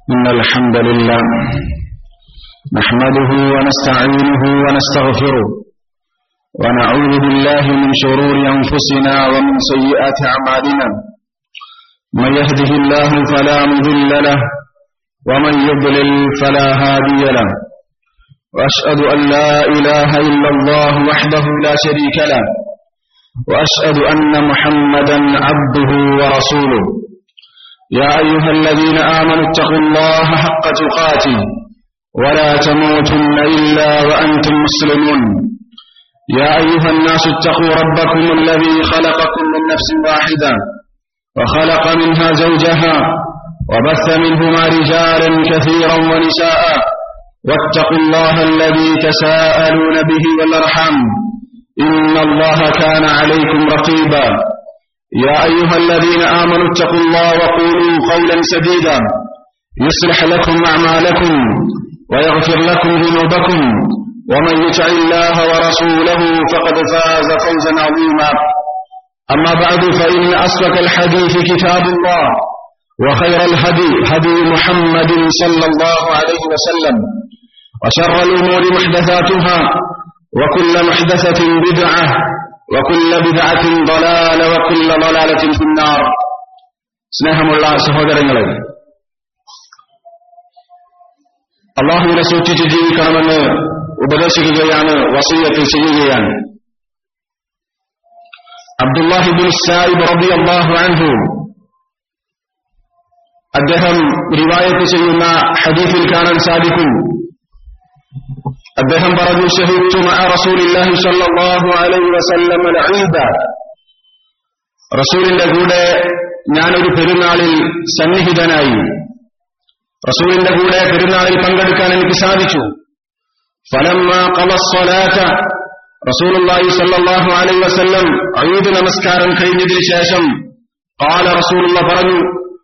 إن الحمد لله نحمده ونستعينه ونستغفره ونعوذ بالله من شرور أنفسنا ومن سيئات أعمالنا من يهده الله فلا مضل له ومن يضلل فلا هادي له وأشهد أن لا إله إلا الله وحده لا شريك له وأشهد أن محمدا عبده ورسوله يا أيها الذين آمنوا اتقوا الله حق تقاته ولا تموتن إلا وأنتم مسلمون يا أيها الناس اتقوا ربكم الذي خلقكم من نفس واحدة وخلق منها زوجها وبث منهما رجالا كثيرا ونساء واتقوا الله الذي تساءلون به والأرحام إن الله كان عليكم رقيبا يا أيها الذين آمنوا اتقوا الله وقولوا قولا سديدا يصلح لكم أعمالكم ويغفر لكم ذنوبكم ومن يطع الله ورسوله فقد فاز فوزا عظيما أما بعد فإن أصدق الحديث كتاب الله وخير الهدي هدي محمد صلى الله عليه وسلم وشر الأمور محدثاتها وكل محدثة بدعة وكل بدعة ضلالة وكل ضلالة في النار സ്നേഹമുള്ള സഹോദരങ്ങളെ അള്ളാഹുവിനെ സൂക്ഷിച്ച് ജീവിക്കണമെന്ന് ഉപദേശിക്കുകയാണ് വസീയത്ത് ചെയ്യുകയാണ് അബ്ദുല്ലാഹിബിൻ സായിബ് റബി അള്ളാഹു അൻഹു അദ്ദേഹം റിവായത്ത് ചെയ്യുന്ന ഹദീഫിൽ കാണാൻ സാധിക്കും അദ്ദേഹം പറഞ്ഞു ഷഹിദ് റസൂലില്ലാഹി സല്ലല്ലാഹു അലൈഹി വസല്ലം ഈദ റസൂലിന്റെ കൂടെ ഞാനൊരു പെരുന്നാളിൽ സന്നിഹിതനായി റസൂലിന്റെ കൂടെ പെരുന്നാളിൽ പങ്കെടുക്കാൻ എനിക്ക് സാധിച്ചു ഫലമ്മ ഖലസ്സലാത റസൂലുള്ളാഹി സല്ലല്ലാഹു അലൈഹി വസല്ലം ഈദ് നമസ്കാരം കഴിഞ്ഞതിന് ശേഷം ഖാല റസൂലുള്ള പറഞ്ഞു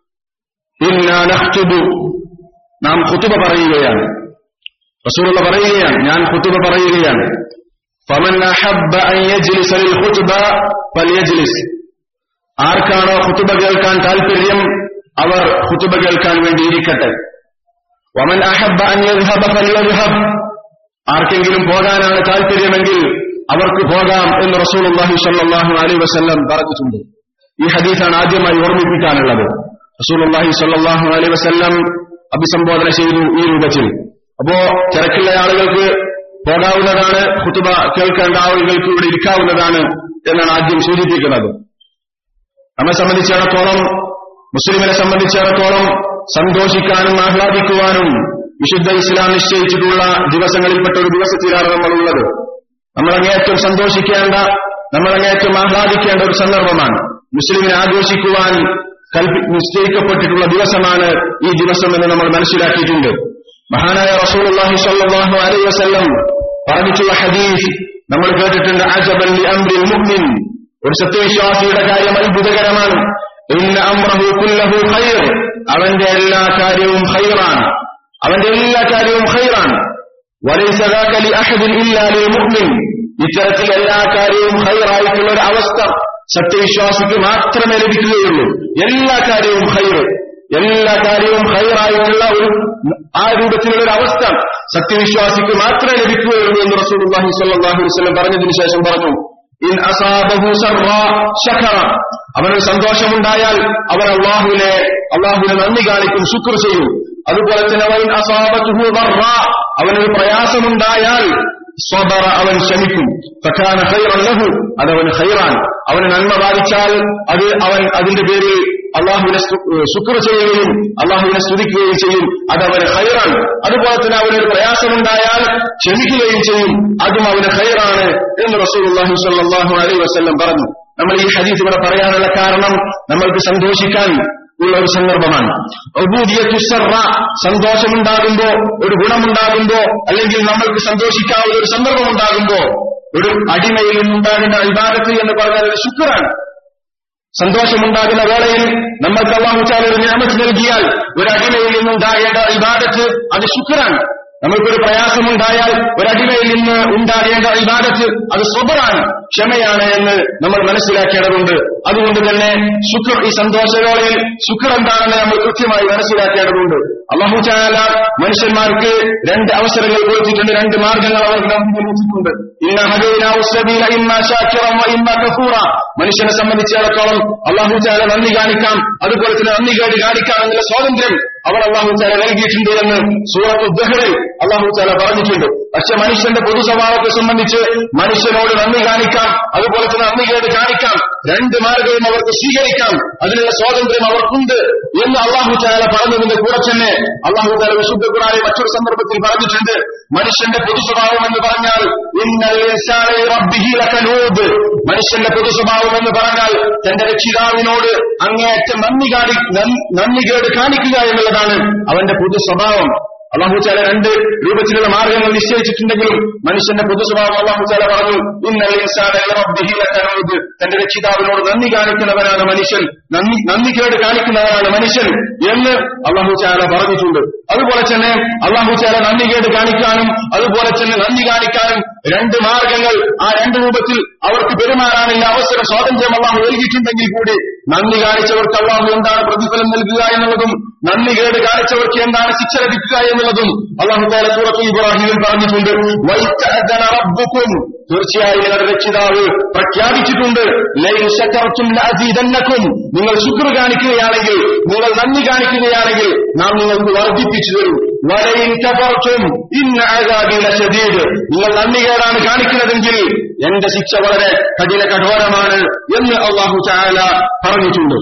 ഇന്നാ നഖ്തുബു നാം ഖുതുബ പറയുകയാണ് റസൂലുള്ള പറയുകയാണ് ഞാൻ ഖുതുബ പറയുകയാണ് ഫമൻ അഹബ്ബ അൻ യജ്ലിസ ലിൽ ഖുതുബ ഫൽയജ്ലിസ് ആർക്കാണോ ഖുതുബ കേൾക്കാൻ താല്പര്യം അവർ ഖുതുബ കേൾക്കാൻ വേണ്ടി ഇരിക്കട്ടെ വമൻ അഹബ്ബ അൻ യദ്ഹബ ഫൽയദ്ഹബ് ആർക്കെങ്കിലും പോകാനാണ് താല്പര്യമെങ്കിൽ അവർക്ക് പോകാം എന്ന് റസൂലുള്ളാഹി സ്വല്ലല്ലാഹു അലൈഹി വസല്ലം പറഞ്ഞിട്ടുണ്ട് ഈ ഹദീസാണ് ആദ്യമായി ഓർമ്മിപ്പിക്കാനുള്ളത് റസൂലുള്ളാഹി സ്വല്ലല്ലാഹു അലൈഹി വസല്ലം അഭിസംബോധന ചെയ്തു ഈ രൂപത്തിൽ അപ്പോ തിരക്കുള്ള ആളുകൾക്ക് പോകാവുന്നതാണ് കുത്തുബ കേൾക്കേണ്ട ആളുകൾക്ക് ഇവിടെ ഇരിക്കാവുന്നതാണ് എന്നാണ് ആദ്യം സൂചിപ്പിക്കുന്നത് നമ്മെ സംബന്ധിച്ചിടത്തോളം മുസ്ലിമിനെ സംബന്ധിച്ചിടത്തോളം സന്തോഷിക്കാനും ആഹ്ലാദിക്കുവാനും വിശുദ്ധ ഇസ്ലാം നിശ്ചയിച്ചിട്ടുള്ള ദിവസങ്ങളിൽപ്പെട്ട ഒരു ദിവസത്തിലാണ് നമ്മളുള്ളത് നമ്മളങ്ങേറ്റം സന്തോഷിക്കേണ്ട നമ്മളങ്ങേറ്റം ആഹ്ലാദിക്കേണ്ട ഒരു സന്ദർഭമാണ് മുസ്ലിമിനെ ആഘോഷിക്കുവാൻ കൽപ്പി നിശ്ചയിക്കപ്പെട്ടിട്ടുള്ള ദിവസമാണ് ഈ ദിവസം എന്ന് നമ്മൾ മനസ്സിലാക്കിയിട്ടുണ്ട് മഹാനായ റസൂലുള്ളാഹി സ്വല്ലല്ലാഹു അലൈഹി വസല്ലം പറഞ്ഞിട്ടുള്ള ഹദീസ് നമ്മൾ കേട്ടിട്ടുണ്ട് അജബൻ ലി അംരിൽ മുഅ്മിൻ ഒരു സത്യവിശ്വാസിയുടെ കാര്യം അത്ഭുതകരമാണ് ഇന്ന അംറഹു കുല്ലഹു ഖൈർ അവന്റെ എല്ലാ കാര്യവും ഖൈറാണ് അവന്റെ എല്ലാ കാര്യവും ഖൈറാണ് വലൈസ ദാക ലി അഹദിൻ ഇല്ലാ ലിൽ മുഅ്മിൻ ഇത്തരത്തിൽ എല്ലാ കാര്യവും ഖൈറായിട്ടുള്ള ഒരു അവസ്ഥ സത്യവിശ്വാസിക്ക് മാത്രമേ ലഭിക്കുകയുള്ളൂ എല്ലാ കാര്യവും ഖൈർ എല്ലാ കാര്യവും ഹൈറായിട്ടുള്ള ഒരു ആ രൂപത്തിലുള്ള ഒരു അവസ്ഥ സത്യവിശ്വാസിക്ക് മാത്രമേ ലഭിക്കുകയുള്ളൂ എന്ന് റസൂലുള്ളാഹി സ്വല്ലല്ലാഹു അലൈഹി വസല്ലം പറഞ്ഞതിന് ശേഷം പറഞ്ഞു ഇൻ അസാബഹു സർറാ ശഖറ അവനൊരു സന്തോഷമുണ്ടായാൽ അവൻ അള്ളാഹുവിനെ അള്ളാഹുവിനെ നന്ദി കാണിക്കും ശുക്ർ ചെയ്യും അതുപോലെ തന്നെ അവൻ അസാബത്തുഹു ദർറാ അവനൊരു പ്രയാസമുണ്ടായാൽ സ്വബറ അവൻ ക്ഷമിക്കും ഫക്കാന ഖൈറൻ ലഹു അതവന് ഖൈറാൻ അവന് നന്മ ബാധിച്ചാൽ അത് അവൻ അതിന്റെ പേരിൽ അള്ളാഹുവിനെ ശുക്ർ ചെയ്യുകയും അള്ളാഹുവിനെ സ്തുതിക്കുകയും ചെയ്യും അത് അവന് ഹൈറാണ് അതുപോലെ തന്നെ അവനൊരു പ്രയാസമുണ്ടായാൽ ക്ഷമിക്കുകയും ചെയ്യും അതും അവന് ഹൈറാണ് എന്ന് റസൂലുള്ളാഹി സ്വല്ലല്ലാഹു അലൈഹി വസല്ലം പറഞ്ഞു നമ്മൾ ഈ ഹദീസ് ഇവിടെ പറയാനുള്ള കാരണം നമ്മൾക്ക് സന്തോഷിക്കാൻ ഉള്ള ഒരു സന്ദർഭമാണ് സന്തോഷമുണ്ടാകുമ്പോ ഒരു ഗുണമുണ്ടാകുമ്പോ അല്ലെങ്കിൽ നമ്മൾക്ക് സന്തോഷിക്കാവുന്ന ഒരു സന്ദർഭമുണ്ടാകുമ്പോ ഒരു അടിമയിൽ നിന്നുണ്ടാകുന്ന ഇബാദത്ത് എന്ന് പറഞ്ഞാൽ ഒരു ശുക്രാണ് സന്തോഷമുണ്ടാകുന്ന വേളയിൽ നമ്മൾക്ക് അള്ളാഹുച്ചാൽ ഒരു ഞാമത്ത് നൽകിയാൽ ഒരു അടിമയിൽ നിന്നുണ്ടാകേണ്ട ഇബാദത്ത് അത് ശുക്രാണ് നമ്മൾക്കൊരു പ്രയാസമുണ്ടായാൽ ഒരടിമയിൽ നിന്ന് ഉണ്ടാകേണ്ട ഇബാദത്ത് അത് സ്വബറാണ് ക്ഷമയാണ് എന്ന് നമ്മൾ മനസ്സിലാക്കേണ്ടതുണ്ട് അതുകൊണ്ട് തന്നെ ശുക്ർ ഈ സന്തോഷവേളയിൽ ശുക്ർ എന്താണെന്ന് നമ്മൾ കൃത്യമായി മനസ്സിലാക്കേണ്ടതുണ്ട് അള്ളാഹു ചാല മനുഷ്യന്മാർക്ക് രണ്ട് അവസരങ്ങൾ കൊടുത്തിട്ടുണ്ട് രണ്ട് മാർഗങ്ങൾ അവർക്ക് നമുക്ക് ലഭിച്ചിട്ടുണ്ട് ഇന്ന ഹദീനാഹു സബീല ഇമ്മ ശാക്കിറൻ വ ഇമ്മ കഫൂറ മനുഷ്യനെ സംബന്ധിച്ചിടത്തോളം അള്ളാഹു ചാല നന്ദി കാണിക്കാം അതുപോലെ തന്നെ നന്ദി കേട് കാണിക്കാം എന്നുള്ള സ്വാതന്ത്ര്യം അവർ അള്ളാഹു ചാല നൽകിയിട്ടുണ്ട് എന്ന് സൂറത്ത് ദഹറിൽ അള്ളാഹു ചാല പറഞ്ഞിട്ടുണ്ട് പക്ഷെ മനുഷ്യന്റെ പൊതു സ്വഭാവത്തെ സംബന്ധിച്ച് മനുഷ്യനോട് നന്ദി കാണിക്കാം അതുപോലെ തന്നെ നന്ദി കേട് കാണിക്കാം രണ്ട് മാർഗവും അവർക്ക് സ്വീകരിക്കാം അതിനുള്ള സ്വാതന്ത്ര്യം അവർക്കുണ്ട് എന്ന് അള്ളാഹു ചാല പറഞ്ഞതിന്റെ കൂടെ തന്നെ അള്ളാഹു ചാല വിശുദ്ധ ഖുറാനെ മറ്റൊരു സന്ദർഭത്തിൽ പറഞ്ഞിട്ടുണ്ട് മനുഷ്യന്റെ പൊതു സ്വഭാവം എന്ന് പറഞ്ഞാൽ ഇന്നൽ ഇൻസാന റബ്ബിഹി ലകനൂദ് മനുഷ്യന്റെ പൊതു സ്വഭാവം എന്ന് പറഞ്ഞാൽ തന്റെ രക്ഷിതാവിനോട് അങ്ങേയറ്റം നന്ദി കാണി നന്ദി കേട് കാണിക്കുക എന്നുള്ളതാണ് അവന്റെ പൊതു സ്വഭാവം അള്ളാഹു ചാല രണ്ട് രൂപത്തിലുള്ള മാർഗങ്ങൾ നിശ്ചയിച്ചിട്ടുണ്ടെങ്കിലും മനുഷ്യന്റെ പൊതു സ്വഭാവം അള്ളാഹു ചാല പറഞ്ഞു ഇന്നലെ ഇൻസാനോട് തന്റെ രക്ഷിതാവിനോട് നന്ദി കാണിക്കുന്നവനാണ് മനുഷ്യൻ നന്ദി നന്ദി കേട് കാണിക്കുന്നവനാണ് മനുഷ്യൻ എന്ന് അള്ളാഹു ചാല പറഞ്ഞിട്ടുണ്ട് അതുപോലെ തന്നെ അള്ളാഹു ചാല നന്ദി കേട് കാണിക്കാനും അതുപോലെ തന്നെ നന്ദി കാണിക്കാനും രണ്ട് മാർഗങ്ങൾ ആ രണ്ട് രൂപത്തിൽ അവർക്ക് പെരുമാറാനുള്ള അവസരം സ്വാതന്ത്ര്യം അള്ളാഹു നൽകിയിട്ടുണ്ടെങ്കിൽ കൂടി നന്ദി കാണിച്ചവർക്ക് അള്ളാഹു എന്താണ് പ്രതിഫലം നൽകുക എന്നുള്ളതും നന്ദി കേട് കാണിച്ചവർക്ക് എന്താണ് ശിക്ഷ ലഭിക്കുക എന്നുള്ളതും അള്ളാഹു താല സൂറത്ത് ഇബ്രാഹിമിൽ പറഞ്ഞിട്ടുണ്ട് വൈത്തഅദന റബ്ബുക്കും തീർച്ചയായും നിങ്ങളുടെ രക്ഷിതാവ് പ്രഖ്യാപിച്ചിട്ടുണ്ട് ലൈൻ ശക്കർത്തും ലഅസീദന്നക്കും നിങ്ങൾ ശുക്ർ കാണിക്കുകയാണെങ്കിൽ നിങ്ങൾ നന്ദി കാണിക്കുകയാണെങ്കിൽ നാം നിങ്ങൾക്ക് വർദ്ധിപ്പിച്ചു തരും വലയിൻ കഫർത്തും ഇന്ന അസാബി ലശദീദ് നിങ്ങൾ നന്ദി കേടാണ് കാണിക്കുന്നതെങ്കിൽ എന്റെ ശിക്ഷ വളരെ കഠിന കഠോരമാണ് എന്ന് അള്ളാഹു ചായാല പറഞ്ഞിട്ടുണ്ട്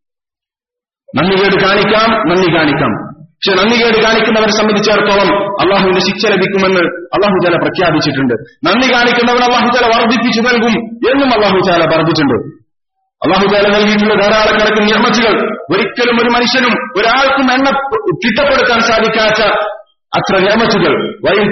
നന്ദികേട് കാണിക്കാം നന്ദി കാണിക്കാം പക്ഷെ നന്ദികേട് കാണിക്കുന്നവരെ സംബന്ധിച്ചിടത്തോളം അള്ളാഹുവിന്റെ ശിക്ഷ ലഭിക്കുമെന്ന് അള്ളാഹു ചാല പ്രഖ്യാപിച്ചിട്ടുണ്ട് നന്ദി കാണിക്കുന്നവർ അള്ളാഹു ചാല വർദ്ധിപ്പിച്ചു നൽകും എന്നും അള്ളാഹു ചാല പറഞ്ഞിട്ടുണ്ട് അള്ളാഹു ചാല നൽകിയിട്ടുള്ള ധാരാളക്കണക്കിന് നിർമ്മച്ചുകൾ ഒരിക്കലും ഒരു മനുഷ്യനും ഒരാൾക്കും എണ്ണ ചിട്ടപ്പെടുത്താൻ സാധിക്കാത്ത അത്ര നിർമ്മച്ചുകൾ വൈ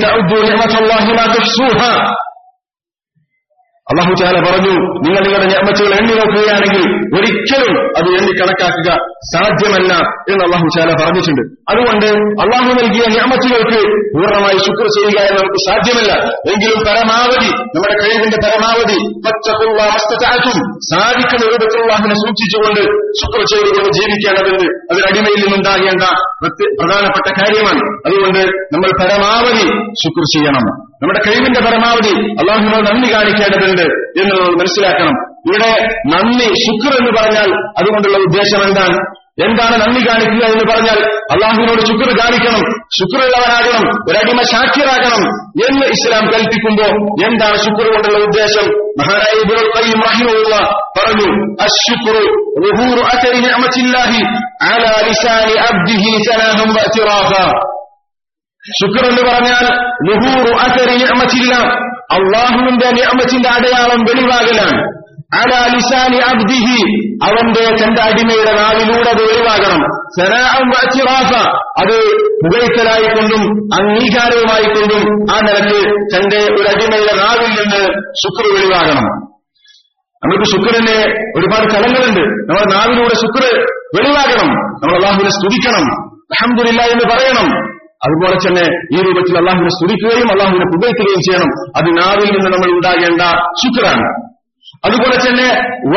അള്ളാഹു ചാല പറഞ്ഞു നിങ്ങൾ നിങ്ങളുടെ ഞാമച്ചുകൾ എണ്ണി നോക്കുകയാണെങ്കിൽ ഒരിക്കലും അത് എണ്ണി കണക്കാക്കുക സാധ്യമല്ല എന്ന് അള്ളാഹു ചാല പറഞ്ഞിട്ടുണ്ട് അതുകൊണ്ട് അള്ളാഹു നൽകിയ ഞാമച്ചുകൾക്ക് പൂർണ്ണമായി ശുക്ർ ചെയ്യുക എന്ന് നമുക്ക് സാധ്യമല്ല എങ്കിലും പരമാവധി നമ്മുടെ കഴിവിന്റെ പരമാവധി പച്ചപ്പുള്ളാമസ്തും സാധിക്കുന്ന രൂപത്തിൽ അള്ളാഹുവിനെ സൂക്ഷിച്ചുകൊണ്ട് ശുക്ർ ചെയ്തുകൊണ്ട് ജീവിക്കേണ്ടതുണ്ട് അതിനടിമയിൽ നിന്നുണ്ടാകേണ്ട പ്രധാനപ്പെട്ട കാര്യമാണ് അതുകൊണ്ട് നമ്മൾ പരമാവധി ശുക്ർ ചെയ്യണം നമ്മുടെ കഴിവിന്റെ പരമാവധി അള്ളാഹുവിനോട് നന്ദി കാണിക്കേണ്ടതുണ്ട് എന്ന് നമ്മൾ മനസ്സിലാക്കണം ഇവിടെ നന്ദി ശുക്ർ എന്ന് പറഞ്ഞാൽ അതുകൊണ്ടുള്ള ഉദ്ദേശം എന്താണ് എന്താണ് നന്ദി കാണിക്കുക എന്ന് പറഞ്ഞാൽ അള്ളാഹുവിനോട് ശുക്ർ കാണിക്കണം ശുക്രുള്ളവനാകണം ഒരടിമ ശാക്യരാകണം എന്ന് ഇസ്ലാം കൽപ്പിക്കുമ്പോ എന്താണ് ശുക്ർ കൊണ്ടുള്ള ഉദ്ദേശം മഹാനായ ഇബ്നുൽ ഖയ്യിം റഹിമഹുള്ള പറഞ്ഞു അശ്ശുക്രു ظهور أثر نعمة الله على لسان عبده سلام واعترافا ശുക്ർ എന്ന് പറഞ്ഞാൽ ലുഹൂറു അസരി നിഅമത്തില്ല അള്ളാഹുവിന്റെ നിഅമത്തിന്റെ അടയാളം വെളിവാകലാണ് അലാ ലിസാനി അബ്ദിഹി അവന്റെ തന്റെ അടിമയുടെ നാവിലൂടെ അത് വെളിവാകണം സനാഅം വഅ്തിറാഫ അത് പുകഴ്ത്തലായിക്കൊണ്ടും അംഗീകാരവുമായിക്കൊണ്ടും ആ നിലക്ക് തന്റെ ഒരു അടിമയുടെ നാവിൽ നിന്ന് ശുക്ർ വെളിവാകണം നമുക്ക് ശുക്രന് ഒരുപാട് തലങ്ങളുണ്ട് നമ്മുടെ നാവിലൂടെ ശുക്ർ വെളിവാകണം നമ്മൾ അള്ളാഹുവിനെ സ്തുതിക്കണം അഹമ്മദില്ല എന്ന് പറയണം അതുപോലെ തന്നെ ഈ രൂപത്തിൽ അള്ളാഹുവിനെ സ്തുതിക്കുകയും അള്ളാഹുവിനെ പുകഴ്ത്തുകയും ചെയ്യണം അത് നാവിൽ നിന്ന് നമ്മൾ ഉണ്ടാകേണ്ട ശുക്രാണ് അതുപോലെ തന്നെ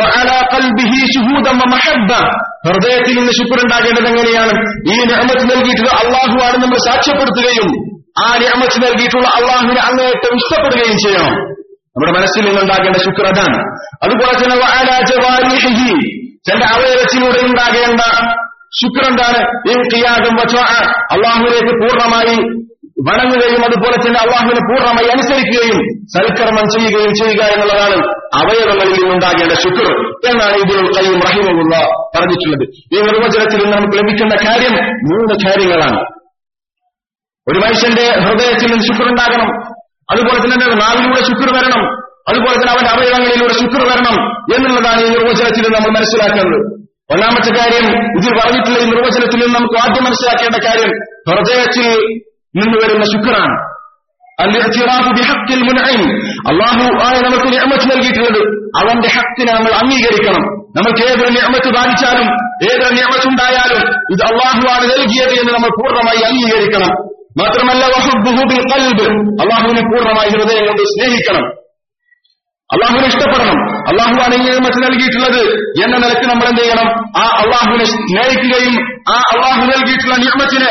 ഹൃദയത്തിൽ നിന്ന് ശുക്ർ ഉണ്ടാകേണ്ടത് എങ്ങനെയാണ് ഈ നിയമത്ത് നൽകിയിട്ടുള്ള അള്ളാഹുവാണ് നമ്മൾ സാക്ഷ്യപ്പെടുത്തുകയും ആ നിയമത്ത് നൽകിയിട്ടുള്ള അള്ളാഹുവിനെ അങ്ങേയറ്റം ഇഷ്ടപ്പെടുകയും ചെയ്യണം നമ്മുടെ മനസ്സിൽ നിന്നുണ്ടാകേണ്ട ശുക്ർ അതാണ് അതുപോലെ തന്നെ തന്റെ അവയവത്തിലൂടെ ഉണ്ടാകേണ്ട ശുക്ർ എന്താണ് ഇൻകിയാദും അള്ളാഹുവിലേക്ക് പൂർണ്ണമായി വണങ്ങുകയും അതുപോലെ തന്നെ അള്ളാഹുവിനെ പൂർണ്ണമായി അനുസരിക്കുകയും സൽക്കർമ്മം ചെയ്യുകയും ചെയ്യുക എന്നുള്ളതാണ് അവയവങ്ങളിൽ നിന്നുണ്ടാകേണ്ട ശുക്ർ എന്നാണ് ഇതിനുള്ള കൈയും റഹിമുള്ള പറഞ്ഞിട്ടുള്ളത് ഈ നിർവചനത്തിൽ നിന്ന് നമുക്ക് ലഭിക്കുന്ന കാര്യം മൂന്ന് കാര്യങ്ങളാണ് ഒരു മനുഷ്യന്റെ ഹൃദയത്തിൽ നിന്ന് ശുക്ർ ഉണ്ടാകണം അതുപോലെ തന്നെ നാവിലൂടെ ശുക്ർ വരണം അതുപോലെ തന്നെ അവന്റെ അവയവങ്ങളിലൂടെ ശുക്ർ വരണം എന്നുള്ളതാണ് ഈ നിർവചനത്തിൽ നമ്മൾ മനസ്സിലാക്കേണ്ടത് ഒന്നാമത്തെ കാര്യം ഇതിൽ പറഞ്ഞിട്ടുള്ള ഈ നിർവചനത്തിൽ നിന്ന് നമുക്ക് ആദ്യം മനസ്സിലാക്കേണ്ട കാര്യം ഹൃദയത്തിൽ നിന്ന് വരുന്ന ശുക്രാണ് അള്ളാഹു ആയ നമുക്ക് നിയമത്ത് നൽകിയിട്ടുള്ളത് അവന്റെ ഹക്കിനെ നമ്മൾ അംഗീകരിക്കണം നമുക്ക് ഏതൊരു നിയമത്ത് ബാധിച്ചാലും ഏതൊരു നിയമത്തുണ്ടായാലും ഇത് അള്ളാഹുവാണ് നൽകിയത് എന്ന് നമ്മൾ പൂർണ്ണമായി അംഗീകരിക്കണം മാത്രമല്ല വഹുബ്ബുഹു ബിൽ ഖൽബ് അള്ളാഹുവിനെ പൂർണ്ണമായി ഹൃദയം കൊണ്ട് സ്നേഹിക്കണം അള്ളാഹുവിനെ ഇഷ്ടപ്പെടണം അള്ളാഹുവാണ് ഈ നിയമത്തിൽ നൽകിയിട്ടുള്ളത് എന്ന നിലയ്ക്ക് നമ്മൾ എന്ത് ചെയ്യണം ആ അള്ളാഹുവിനെ സ്നേഹിക്കുകയും ആ അള്ളാഹു നൽകിയിട്ടുള്ള നിയമത്തിനെ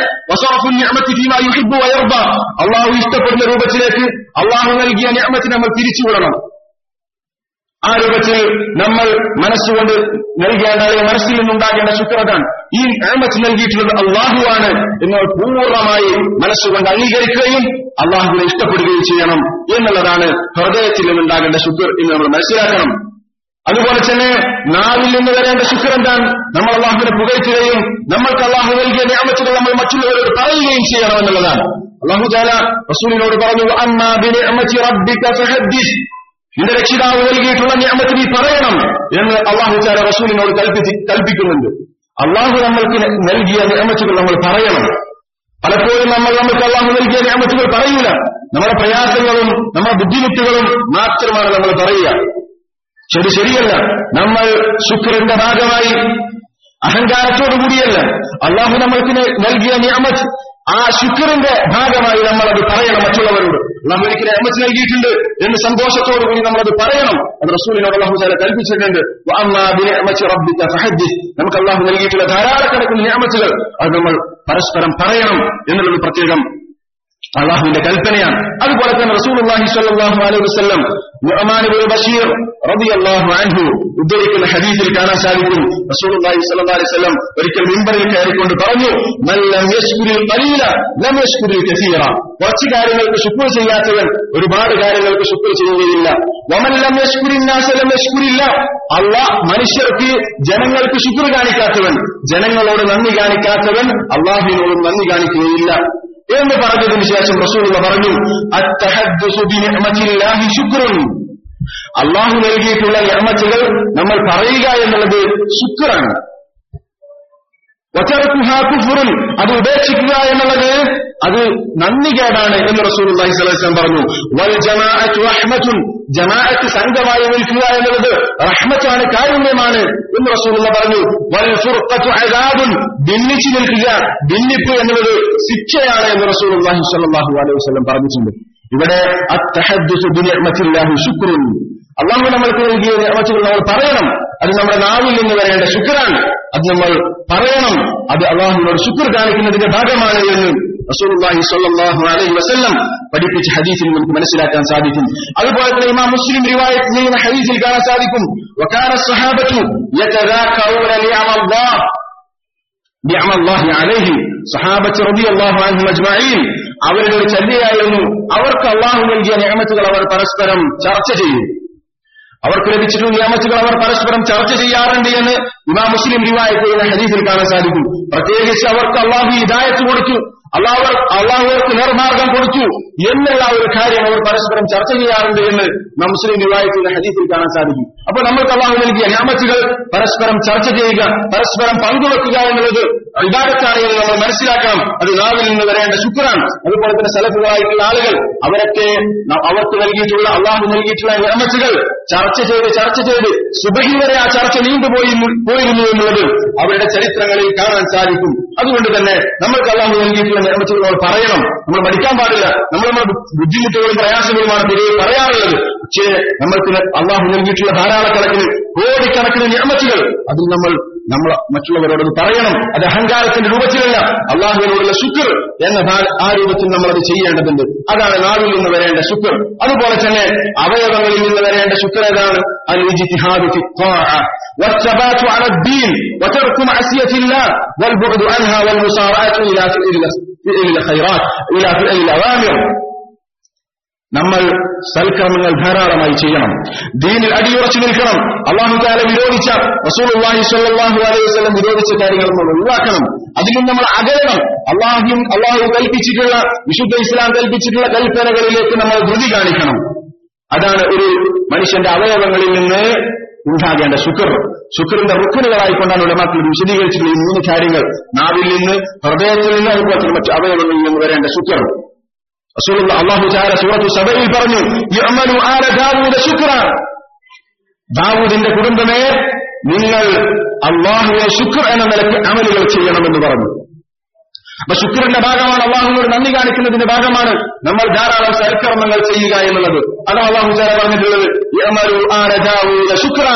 അള്ളാഹു ഇഷ്ടപ്പെടുന്ന രൂപത്തിലേക്ക് അള്ളാഹു നൽകിയ നിയമത്തിന് നമ്മൾ തിരിച്ചുവിടണം ആ രൂപത്തിൽ നമ്മൾ മനസ്സുകൊണ്ട് നൽകേണ്ട അല്ലെങ്കിൽ മനസ്സിൽ നിന്നുണ്ടാകേണ്ട ശുക്രതാണ് ഈ നിയമത്ത് നൽകിയിട്ടുള്ളത് അള്ളാഹുവാണ് എന്ന് പൂർണ്ണമായി മനസ്സുകൊണ്ട് അംഗീകരിക്കുകയും അള്ളാഹുവിനെ ഇഷ്ടപ്പെടുകയും ചെയ്യണം എന്നുള്ളതാണ് ഹൃദയത്തിൽ നിന്നുണ്ടാകേണ്ട ശുക്ർ എന്ന് നമ്മൾ മനസ്സിലാക്കണം അതുപോലെ തന്നെ നാവിൽ നിന്ന് വരേണ്ട ശുക്ർ എന്താണ് നമ്മൾ അള്ളാഹുവിനെ പുകഴ്ത്തുകയും നമ്മൾക്ക് അള്ളാഹു നൽകിയ നിയമത്തുകൾ നമ്മൾ മറ്റുള്ളവരോട് പറയുകയും ചെയ്യണം എന്നുള്ളതാണ് അള്ളാഹു താല റസൂലിനോട് പറഞ്ഞു അമ്മാ ബിനിഅമതി റബ്ബിക ഫഹദ്ദിസ് നിന്റെ രക്ഷിതാവ് നൽകിയിട്ടുള്ള നിയമത്തിൽ നീ പറയണം എന്ന് അള്ളാഹു ചാല റസൂലിനോട് കൽപ്പിച്ച് കൽപ്പിക്കുന്നുണ്ട് അള്ളാഹു നമ്മൾക്ക് നൽകിയ നിയമത്തുകൾ നമ്മൾ പറയണം പലപ്പോഴും നമ്മൾ നമുക്ക് അള്ളാഹു നൽകിയ നിയമത്തുകൾ പറയൂല നമ്മുടെ പ്രയാസങ്ങളും നമ്മുടെ ബുദ്ധിമുട്ടുകളും മാത്രമാണ് നമ്മൾ പറയുക ശരി ശരിയല്ല നമ്മൾ ശുക്രന്റെ ഭാഗമായി അഹങ്കാരത്തോടുകൂടിയല്ല അള്ളാഹു നമ്മൾക്ക് നൽകിയ നിയമത്ത് ആ ശുക്രന്റെ ഭാഗമായി നമ്മളത് പറയണം മറ്റുള്ളവരോട് അള്ളാഹു എനിക്ക് നിയമത്ത് നൽകിയിട്ടുണ്ട് എന്ന് സന്തോഷത്തോടുകൂടി നമ്മളത് പറയണം അത് റസൂലിനോട് അള്ളാഹു താല കൽപ്പിച്ചിട്ടുണ്ട് നമുക്ക് അള്ളാഹു നൽകിയിട്ടുള്ള ധാരാളക്കണക്കിന് നിയമത്തുകൾ അത് നമ്മൾ പരസ്പരം പറയണം എന്നുള്ളത് പ്രത്യേകം അള്ളാഹുവിന്റെ കൽപ്പനയാണ് അതുപോലെ തന്നെ റസൂലുള്ളാഹി സ്വല്ലല്ലാഹു അലൈഹി വസല്ലം നുഅമാൻ ഇബ്നു ബഷീർ റളിയല്ലാഹു അൻഹു ഉദ്ധരിക്കുന്ന ഹദീസിൽ കാണാൻ സാധിക്കും റസൂലുള്ളാഹി സ്വല്ലല്ലാഹു അലൈഹി വസല്ലം ഒരിക്കൽ മിമ്പറിൽ കയറിക്കൊണ്ട് പറഞ്ഞു മൻ ലം യശ്കുരിൽ ഖലീല ലം യശ്കുരിൽ കസീറ കുറച്ച് കാര്യങ്ങൾക്ക് ശുക്ർ ചെയ്യാത്തവൻ ഒരുപാട് കാര്യങ്ങൾക്ക് ശുക്ർ ചെയ്യുകയില്ല വമൻ ലം യശ്കുരിൻ നാസ ലം യശ്കുരില്ല അള്ളാഹ് മനുഷ്യർക്ക് ജനങ്ങൾക്ക് ശുക്ർ കാണിക്കാത്തവൻ ജനങ്ങളോട് നന്ദി കാണിക്കാത്തവൻ അള്ളാഹുവിനോടും നന്ദി കാണിക്കുകയില്ല എന്ന് പറഞ്ഞതിന് ശേഷം റസൂലുള്ള പറഞ്ഞു ശുക്രൻ അള്ളാഹു നൽകിയിട്ടുള്ള നിർമ്മത്തുകൾ നമ്മൾ പറയുക എന്നുള്ളത് ശുക്രാണ് കുഫുറുൻ അത് ഉപേക്ഷിക്കുക എന്നുള്ളത് അത് നന്ദികേടാണ് എന്ന് റസൂൽ അള്ളാഹിസ്ലാം പറഞ്ഞു വൽ ജമാഅത്ത് റഹ്മത്തുൻ ജമാഅത്ത് സംഘമായി നിൽക്കുക എന്നുള്ളത് റഹ്മത്താണ് കാരുണ്യമാണ് എന്ന് റസൂലുള്ള പറഞ്ഞു വൽ ഫുർഖത്തു അദാബുൻ ഭിന്നിച്ചു നിൽക്കുക ഭിന്നിപ്പ് എന്നുള്ളത് ശിക്ഷയാണ് എന്ന് റസൂൽ അള്ളാഹി സ്വല്ലല്ലാഹു അലൈഹി വസല്ലം പറഞ്ഞിട്ടുണ്ട് ഇവിടെ അത്തഹദ്ദുസു ബിനിഅമത്തില്ലാഹി ശുക്രുൻ അള്ളാഹു നമ്മൾക്ക് നൽകിയ നിയമത്തുകൾ നമ്മൾ പറയണം അത് നമ്മുടെ നാവിൽ നിന്ന് വരേണ്ട ശുക്രാണ് അത് നമ്മൾ പറയണം അത് അള്ളാഹുവിനോട് ശുക്ർ കാണിക്കുന്നതിന്റെ ഭാഗമാണ് എന്ന് റസൂലുള്ളാഹി സ്വല്ലല്ലാഹു അലൈഹി വസല്ലം പഠിപ്പിച്ച ഹദീസിൽ നമുക്ക് മനസ്സിലാക്കാൻ സാധിക്കും അതുപോലെ തന്നെ ഇമാം മുസ്ലിം റിവായത്ത് ചെയ്യുന്ന ഹദീസിൽ കാണാൻ സാധിക്കും വകാന സഹാബത്തു യതദാക്കറൂന നിഅമല്ലാഹ് നിഅമല്ലാഹി അലൈഹി സഹാബത്ത് റളിയല്ലാഹു അൻഹും അജ്മഈൻ അവരുടെ ഒരു ചര്യയായിരുന്നു അവർക്ക് അള്ളാഹു നൽകിയ നിയമത്തുകൾ അവർ പരസ്പരം ചർച്ച ചെയ്യും അവർക്ക് ലഭിച്ചിട്ടുള്ള നിയമത്തുകൾ അവർ പരസ്പരം ചർച്ച ചെയ്യാറുണ്ട് എന്ന് ഇമാം മുസ്ലിം റിവായത്ത് ചെയ്യുന്ന ഹദീസിൽ കാണാൻ സാധിക്കും പ്രത്യേകിച്ച് അവർക്ക് അള്ളാഹു ഹിദായത്ത് കൊടുത്തു അള്ളാഹു അള്ളാഹുവർക്ക് നേർമാർഗം കൊടുത്തു എന്നുള്ള ഒരു കാര്യം അവർ പരസ്പരം ചർച്ച ചെയ്യാറുണ്ട് എന്ന് നാം മുസ്ലിം റിവായത്തിന്റെ ഹദീസിൽ കാണാൻ സാധിക്കും അപ്പോൾ നമ്മൾക്ക് അള്ളാഹു നൽകിയ ഞാമത്തുകൾ പരസ്പരം ചർച്ച ചെയ്യുക പരസ്പരം പങ്കുവെക്കുക എന്നുള്ളത് ഇബാദത്താണ് എന്ന് നമ്മൾ മനസ്സിലാക്കണം അത് നാവിൽ നിന്ന് വരേണ്ട ശുക്രാണ് അതുപോലെ തന്നെ സലഫുകളായിട്ടുള്ള ആളുകൾ അവരൊക്കെ അവർക്ക് നൽകിയിട്ടുള്ള അള്ളാഹു നൽകിയിട്ടുള്ള ഞാമത്തുകൾ ചർച്ച ചെയ്ത് ചർച്ച ചെയ്ത് സുബഹി വരെ ആ ചർച്ച നീണ്ടുപോയി പോയിരുന്നു എന്നുള്ളത് അവരുടെ ചരിത്രങ്ങളിൽ കാണാൻ സാധിക്കും അതുകൊണ്ട് തന്നെ നമ്മൾക്ക് അള്ളാഹു നൽകിയിട്ടുള്ള നിയമത്തുകൾ നമ്മൾ പറയണം നമ്മൾ മടിക്കാൻ പാടില്ല നമ്മൾ നമ്മുടെ ബുദ്ധിമുട്ടുകളും പ്രയാസങ്ങളുമാണ് തിരികെ പറയാറുള്ളത് പക്ഷേ നമ്മൾക്ക് അള്ളാഹു നൽകിയിട്ടുള്ള ധാരാളക്കണക്കിന് കോടിക്കണക്കിന് നിയമത്തുകൾ അതിൽ നമ്മൾ നമ്മൾ മറ്റുള്ളവരോടത് പറയണം അത് അഹങ്കാരത്തിന്റെ രൂപത്തിലല്ല അള്ളാഹുവിനോടുള്ള ശുക്ർ എന്ന ആ രൂപത്തിൽ നമ്മൾ അത് ചെയ്യേണ്ടതുണ്ട് അതാണ് നാവിൽ നിന്ന് വരേണ്ട ശുക്ർ അതുപോലെ തന്നെ അവയവങ്ങളിൽ നിന്ന് വരേണ്ട ശുക്ർ ഏതാണ് الاجتهاد في الطاعة والثبات على الدين وترك معصية الله والبعد عنها والمسارعة إلى فعل الخيرات إلى فعل الأوامر നമ്മൾ സൽക്കർമ്മങ്ങൾ ധാരാളമായി ചെയ്യണം ദീനിൽ അടിയുറച്ചു നിൽക്കണം അള്ളാഹു താല വിരോധിച്ച റസൂലുള്ളാഹി സ്വല്ലല്ലാഹു അലൈഹി വസല്ലം വിരോധിച്ച കാര്യങ്ങൾ നമ്മൾ ഒഴിവാക്കണം അതിൽ നിന്ന് നമ്മൾ അകലണം അള്ളാഹും അള്ളാഹു കൽപ്പിച്ചിട്ടുള്ള വിശുദ്ധ ഇസ്ലാം കൽപ്പിച്ചിട്ടുള്ള കൽപ്പനകളിലേക്ക് നമ്മൾ ധൃതി കാണിക്കണം അതാണ് ഒരു മനുഷ്യന്റെ അവയവങ്ങളിൽ നിന്ന് ഉണ്ടാകേണ്ട ശുക്ർ ശുക്രിന്റെ റുക്കനുകളായിക്കൊണ്ടാണ് ഉലമാക്കൾ വിശദീകരിച്ചിട്ടുള്ള ഈ മൂന്ന് കാര്യങ്ങൾ നാവിൽ നിന്ന് ഹൃദയത്തിൽ നിന്ന് അതുപോലെ തന്നെ മറ്റു അവയവങ്ങളിൽ നിന്ന് വരേണ്ട ശുക്ർ റസൂലുള്ള അള്ളാഹു ചാര സൂറത്തു സബയിൽ പറഞ്ഞു യഅമലു ആല ദാവൂദ ശുക്ര ദാവൂദിന്റെ കുടുംബമേ നിങ്ങൾ അള്ളാഹുവെ ശുക്ർ എന്ന നിലയ്ക്ക് അമലുകൾ ചെയ്യണമെന്ന് പറഞ്ഞു അപ്പൊ ശുക്രന്റെ ഭാഗമാണ് അള്ളാഹുവിനോട് നന്ദി കാണിക്കുന്നതിന്റെ ഭാഗമാണ് നമ്മൾ ധാരാളം സൽക്കർമ്മങ്ങൾ ചെയ്യുക എന്നുള്ളത് അതാണ് അള്ളാഹു ചാര പറഞ്ഞിട്ടുള്ളത് യഅമലു ആല ദാവൂദ ശുക്ര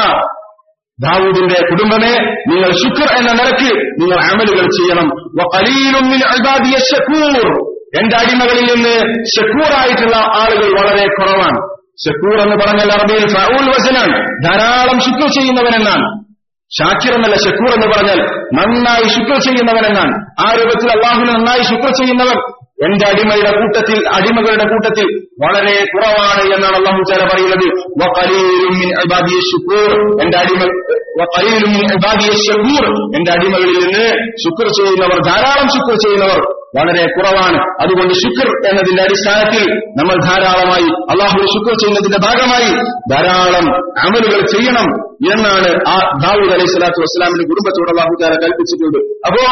ദാവൂദിന്റെ കുടുംബമേ നിങ്ങൾ ശുക്ർ എന്ന നിലയ്ക്ക് നിങ്ങൾ അമലുകൾ ചെയ്യണം വഖലീലുൻ മിൻ ഇബാദിയ ശക്കൂർ എന്റെ അടിമകളിൽ നിന്ന് ശക്കൂറായിട്ടുള്ള ആളുകൾ വളരെ കുറവാണ് ശക്കൂർ എന്ന് പറഞ്ഞാൽ അറബിയിൽ ഫഊൽ വസനാണ് ധാരാളം ശുക്ർ ചെയ്യുന്നവനെന്നാണ് ഷാക്കിർ എന്നല്ല ശക്കൂർ എന്ന് പറഞ്ഞാൽ നന്നായി ശുക്ർ ചെയ്യുന്നവനെന്നാണ് ആ രൂപത്തിൽ അള്ളാഹുവിന് നന്നായി ശുക്ർ ചെയ്യുന്നവൻ എന്റെ അടിമയുടെ കൂട്ടത്തിൽ അടിമകളുടെ കൂട്ടത്തിൽ വളരെ കുറവാണ് എന്നാണ് അള്ളാഹു ചാല പറയുന്നത് വഖലീലും മിൻ ഇബാദിയ ശുക്കൂർ എന്റെ അടിമ വഖലീലും മിൻ ഇബാദിയ ശക്കൂർ എന്റെ അടിമകളിൽ നിന്ന് ശുക്ർ ചെയ്യുന്നവർ ധാരാളം ശുക്ർ ചെയ്യുന്നവർ വളരെ കുറവാണ് അതുകൊണ്ട് ശുക്ർ എന്നതിന്റെ അടിസ്ഥാനത്തിൽ നമ്മൾ ധാരാളമായി അള്ളാഹു ശുക്ർ ചെയ്യുന്നതിന്റെ ഭാഗമായി ധാരാളം അമലുകൾ ചെയ്യണം എന്നാണ് ആ ദാവൂദ് അലൈഹി സ്വലാത്തു വസ്സലാമിന്റെ കുടുംബത്തോട് അള്ളാഹു താര കൽപ്പിച്ചിട്ടുണ്ട് അപ്പോ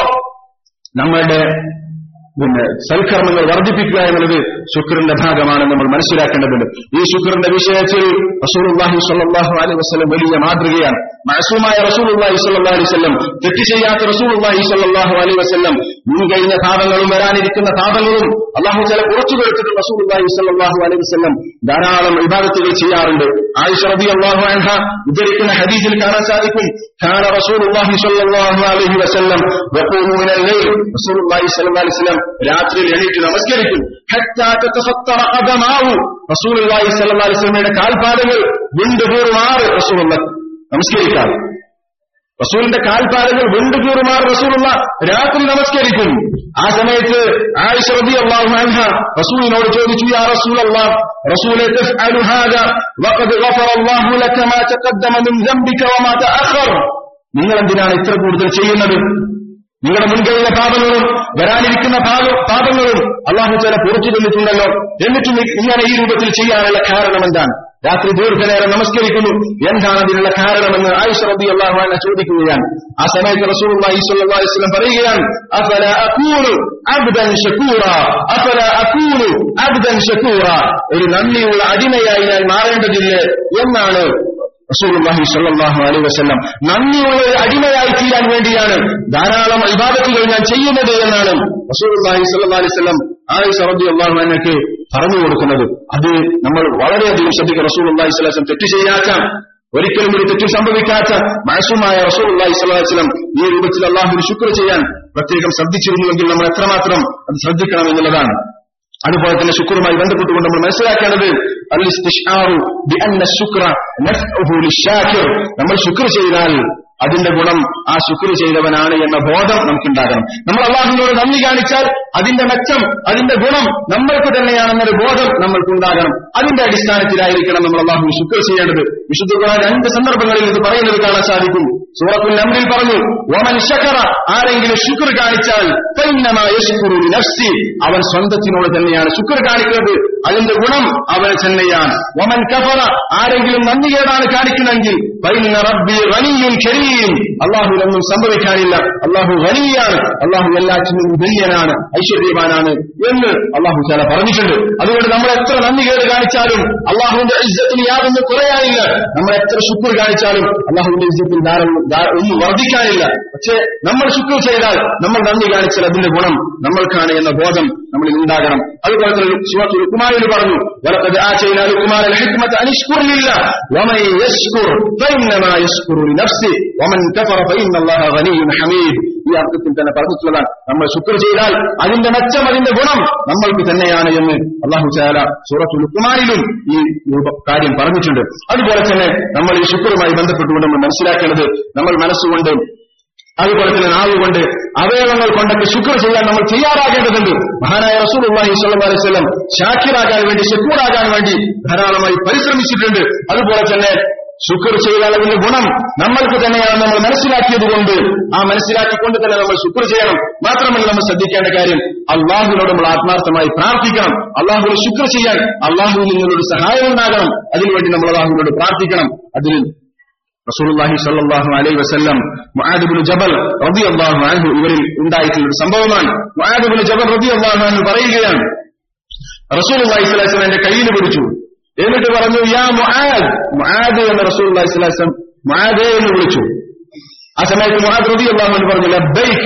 നമ്മളുടെ പിന്നെ സൽക്കർമ്മങ്ങൾ വർദ്ധിപ്പിക്കുക എന്നുള്ളത് ശുക്രന്റെ ഭാഗമാണ് നമ്മൾ മനസ്സിലാക്കേണ്ടതുണ്ട് ഈ ശുക്രന്റെ വിഷയത്തിൽ റസൂലുള്ളാഹി സ്വല്ലല്ലാഹു അലൈഹി വസല്ലം വലിയ മാതൃകയാണ് മഅസൂമായ റസൂലുള്ളാഹി സ്വല്ലല്ലാഹു അലൈഹി വസല്ലം തെറ്റ് ചെയ്യാത്ത റസൂലുള്ളാഹി സ്വല്ലല്ലാഹു അലൈഹി വസല്ലം മുൻകഴിഞ്ഞ പാപങ്ങളും വരാനിരിക്കുന്ന പാപങ്ങളും അള്ളാഹു ചില കുറച്ചു കൊടുത്തിട്ട് റസൂലുള്ളാഹി സ്വല്ലല്ലാഹു അലൈഹി വസല്ലം ധാരാളം ഇബാദത്തുകൾ ചെയ്യാറുണ്ട് ആയിഷ റളിയല്ലാഹു അൻഹ ഉദ്ധരിക്കുന്ന ഹദീസിൽ കാണാൻ സാധിക്കും كان رسول الله صلى الله عليه وسلم يقوم من الليل رسول الله صلى الله عليه وسلم രാത്രിയിൽ എണീറ്റ് നമസ്കരിക്കും حتى تتفطر قدماه رسول الله صلى الله عليه وسلمയുടെ കാൽപാദങ്ങൾ വിണ്ടുകൂറുമാറ് റസൂലുള്ള നമസ്കരിക്കാറ് റസൂലിന്റെ കാൽപാദങ്ങൾ വിണ്ടുകൂറുമാർ റസൂലുള്ള രാത്രി നമസ്കരിക്കും ആ സമയത്ത് ആയിഷ റളിയല്ലാഹു അൻഹ റസൂലിനോട് ചോദിച്ചു യാ റസൂലല്ലാഹ് റസൂലെ തഫ്അലു ഹാദാ വഖദ് ഗഫറ അല്ലാഹു ലക മാ തഖദ്ദമ മിൻ ദംബിക വമാ തഅഖർ നിങ്ങൾ എന്തിനാണ് ഇത്ര കൂടുതൽ ചെയ്യുന്നത് നിങ്ങളുടെ മുൻകഴിഞ്ഞ പാപങ്ങളും വരാനിരിക്കുന്ന പാപ- പാപങ്ങളും അള്ളാഹു ചില പുറത്തു തന്നിട്ടുണ്ടല്ലോ എന്നിട്ടും നി- ഇങ്ങനെ ഈ രൂപത്തിൽ ചെയ്യാനുള്ള കാരണം എന്താണ് രാത്രി ദീർഘനേരം നമസ്കരിക്കുന്നു എന്താണ് അതിനുള്ള കാരണമെന്ന് ആയിഷ റബി അള്ളാഹു അന്നെ ചോദിക്കുകയാണ് ആ സമയത്ത് റസൂലുള്ളാഹി സ്വല്ലല്ലാഹു അലൈഹി വസല്ലം പറയുകയാണ് അഫല അകൂനു അബ്ദൻ ശകൂറ അഫല അകൂനു അബ്ദൻ ശകൂറ ഒരു നന്ദിയുള്ള അടിമയായി ഞാൻ മാറേണ്ടതില്ലേ എന്നാണ് റസൂലുള്ളാഹി സ്വല്ലല്ലാഹു അലൈഹി വസല്ലം നന്ദിയുള്ള ഒരു അടിമയായി തീരാൻ വേണ്ടിയാണ് ധാരാളം ഇബാദത്തുകൾ ഞാൻ ചെയ്യുന്നത് എന്നാണ് റസൂലുള്ളാഹി സ്വല്ലല്ലാഹു അലൈഹി വസല്ലം ആയിഷ റളിയല്ലാഹു അൻഹയ്ക്ക് പറഞ്ഞു കൊടുക്കുന്നത് അത് നമ്മൾ വളരെയധികം ശ്രദ്ധിക്കുക റസൂലുള്ളാഹി സ്വല്ലല്ലാഹു അലൈഹി വസല്ലം തെറ്റ് ചെയ്യാത്ത ഒരിക്കലും ഒരു തെറ്റ് സംഭവിക്കാത്ത മാസുമായ റസൂലുള്ളാഹി സ്വല്ലല്ലാഹു അലൈഹി വസല്ലം ഈ രൂപത്തിൽ അള്ളാഹുവിന് ശുക്ർ ചെയ്യാൻ പ്രത്യേകം ശ്രദ്ധിച്ചിരുന്നുവെങ്കിൽ നമ്മൾ എത്രമാത്രം അത് ശ്രദ്ധിക്കണം എന്നുള്ളതാണ് അതുപോലെ തന്നെ ശുക്രുമായി ബന്ധപ്പെട്ടുകൊണ്ട് നമ്മൾ മനസ്സിലാക്കേണ്ടത് അൽ-ഇസ്തിഷ്ആറു ബിഅന്ന ശുക്ര നഫ്ഉഹു ലിശാകിർ നമ്മൾ ശുക്ർ ചെയ്താൽ അതിന്റെ ഗുണം ആ ശുക്ർ ചെയ്തവനാണ് എന്ന ബോധം നമുക്കുണ്ടാകണം നമ്മൾ അള്ളാഹുവിനോട് നന്ദി കാണിച്ചാൽ അതിന്റെ മെച്ചം അതിന്റെ ഗുണം നമ്മൾക്ക് തന്നെയാണെന്നൊരു ബോധം നമ്മൾക്കുണ്ടാകണം അതിന്റെ അടിസ്ഥാനത്തിലായിരിക്കണം നമ്മൾ അള്ളാഹു ശുക്ർ ചെയ്യേണ്ടത് വിശുദ്ധ ഖുർആൻ രണ്ട് സന്ദർഭങ്ങളിൽ ഇത് പറയുന്നത് കാണാൻ സാധിക്കും സൂറത്തുൽ നംറിൽ പറഞ്ഞു ഓമൻ ശക്കറ ആരെങ്കിലും ശുക്ർ കാണിച്ചാൽ ഫഇന്നമാ യശ്കുറു ലിനഫ്സി അവൻ സ്വന്തത്തിനോട് തന്നെയാണ് ശുക്ർ കാണിക്കുന്നത് അതിന്റെ ഗുണം അവന് തന്നെയാണ് ഒമൻ കഫറ ആരെങ്കിലും നന്ദികേടാണ് കാണിക്കുന്നെങ്കിൽ ഫഇന്ന റബ്ബി ഗനിയ്യുൻ കരീം അള്ളാഹുവിനൊന്നും സംഭവിക്കാനില്ല അള്ളാഹു ഗനിയാണ് അള്ളാഹു എല്ലാറ്റിനും ധന്യനാണ് ഐശ്വര്യവാനാണ് എന്ന് അള്ളാഹു ചില പറഞ്ഞിട്ടുണ്ട് അതുകൊണ്ട് നമ്മൾ എത്ര നന്ദികേട് കാണിച്ചാലും അള്ളാഹുവിന്റെ ഇജ്ജത്തിന് യാതൊന്നും കുറയാനില്ല നമ്മൾ എത്ര ശുക്ർ കാണിച്ചാലും അള്ളാഹുവിന്റെ ഇജ്ജത്തിൽ ധാരാളം ധാ- ഒന്നും വർദ്ധിക്കാനില്ല പക്ഷേ നമ്മൾ ശുക്ർ ചെയ്താൽ നമ്മൾ നന്ദി കാണിച്ചാൽ അതിന്റെ ഗുണം നമ്മൾക്കാണ് എന്ന ബോധം നമ്മളിൽ ഉണ്ടാകണം അതുപോലെ തന്നെ സുഹൃത്ത് ലുക്കുമാരിൽ പറഞ്ഞു വലക്കത് ആചയിന ലുക്കുമാർ الحكمة أن اشكر لله ومن يشكر فإنما يشكر لنفسه ومن كفر فإن الله غني حميد ഈ അർത്ഥത്തിൽ തന്നെ പറഞ്ഞിട്ടുള്ളതാണ് നമ്മൾ ശുക്ർ ചെയ്താൽ അതിന്റെ മെച്ചം അതിന്റെ ഗുണം നമ്മൾക്ക് തന്നെയാണ് എന്ന് അള്ളാഹു ചാല സൂറത്തു ലുക്കുമാരിലും ഈ രൂപ- കാര്യം പറഞ്ഞിട്ടുണ്ട് അതുപോലെ തന്നെ നമ്മൾ ഈ ശുക്രുമായി ബന്ധപ്പെട്ടുകൊണ്ട് നമ്മൾ മനസ്സിലാക്കേണ്ടത് നമ്മൾ മനസ്സുകൊണ്ട് അതുപോലെ തന്നെ നാവുകൊണ്ട് അവയവങ്ങൾ കൊണ്ടൊക്കെ ശുക്ർ ചെയ്യാൻ നമ്മൾ തയ്യാറാകേണ്ടതുണ്ട് മഹാനായ റസൂൽ അള്ളാഹി സ്വല്ലല്ലാഹു അലൈഹി വസല്ലം ഷാക്കിറാകാൻ വേണ്ടി ശക്കൂറാകാൻ വേണ്ടി ധാരാളമായി പരിശ്രമിച്ചിട്ടുണ്ട് അതുപോലെ തന്നെ ശുക്ർ ചെയ്താൽ അതിന്റെ ഗുണം നമ്മൾക്ക് തന്നെയാണ് നമ്മൾ മനസ്സിലാക്കിയത് കൊണ്ട് ആ മനസ്സിലാക്കിക്കൊണ്ട് തന്നെ നമ്മൾ ശുക്ർ ചെയ്യണം മാത്രമല്ല നമ്മൾ ശ്രദ്ധിക്കേണ്ട കാര്യം അള്ളാഹുവിനോട് നമ്മൾ ആത്മാർത്ഥമായി പ്രാർത്ഥിക്കണം അള്ളാഹുവിന് ശുക്ർ ചെയ്യാൻ അള്ളാഹുവിൽ നിന്നൊരു സഹായം ഉണ്ടാകണം അതിനുവേണ്ടി നമ്മൾ അള്ളാഹുവിനോട് പ്രാർത്ഥിക്കണം അതിൽ റസൂലുള്ളാഹി സ്വല്ലല്ലാഹു അലൈഹി വസല്ലം മുആദ് ഇബ്നു ജബൽ റളിയല്ലാഹു അൻഹു ഇവരിൽ ഉണ്ടായിട്ടുള്ള ഒരു സംഭവമാണ് മുആദ് ഇബ്നു ജബൽ റളിയല്ലാഹു അൻഹു പറയുകയാണ് റസൂലുള്ളാഹി സ്വല്ലല്ലാഹു അലൈഹി വസല്ലം എന്റെ കയ്യിൽ പിടിച്ചു എന്നിട്ട് പറഞ്ഞു യാ മുആദ് മുആദ് എന്ന് റസൂലുള്ളാഹി സ്വല്ലല്ലാഹു അലൈഹി വസല്ലം മുആദേ എന്ന് വിളിച്ചു ആ സമയത്ത് മുആദ് റളിയല്ലാഹു അൻഹു പറഞ്ഞു ലബ്ബൈക്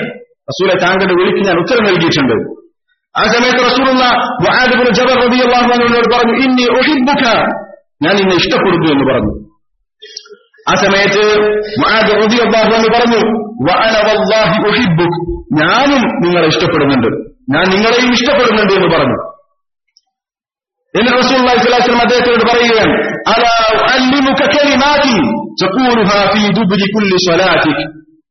റസൂലെ താങ്കളുടെ വിളിക്ക് ഞാൻ ഉത്തരം നൽകിയിട്ടുണ്ട് ആ സമയത്ത് റസൂലുള്ള വആദിബിൻ ജബർ റളിയല്ലാഹു അൻഹുവിനോട് പറഞ്ഞു ഇന്നി ഉഹിബ്ബുക ഞാൻ നിന്നെ ഇഷ്ടപ്പെടുന്നു എന്ന് പറഞ്ഞു ആ സമയത്ത് മുആദ് റളിയല്ലാഹു അൻഹു പറഞ്ഞു വഅന വല്ലാഹി ഉഹിബ്ബുക ഞാനും നിങ്ങളെ ഇഷ്ടപ്പെടുന്നുണ്ട് ഞാൻ നിങ്ങളെയും ഇഷ്ടപ്പെടുന്നുണ്ട് എന്ന് പറഞ്ഞു എന്നിട്ട് റസൂലുള്ളാഹി സ്വല്ലല്ലാഹു അലൈഹി വസല്ലം അദ്ദേഹത്തോട് പറയുകയാണ് അലാ ഉഅല്ലിമുക കലിമാതി തഖൂലുഹാ ഫീ ദുബ്രി കുല്ലി സ്വലാതിക്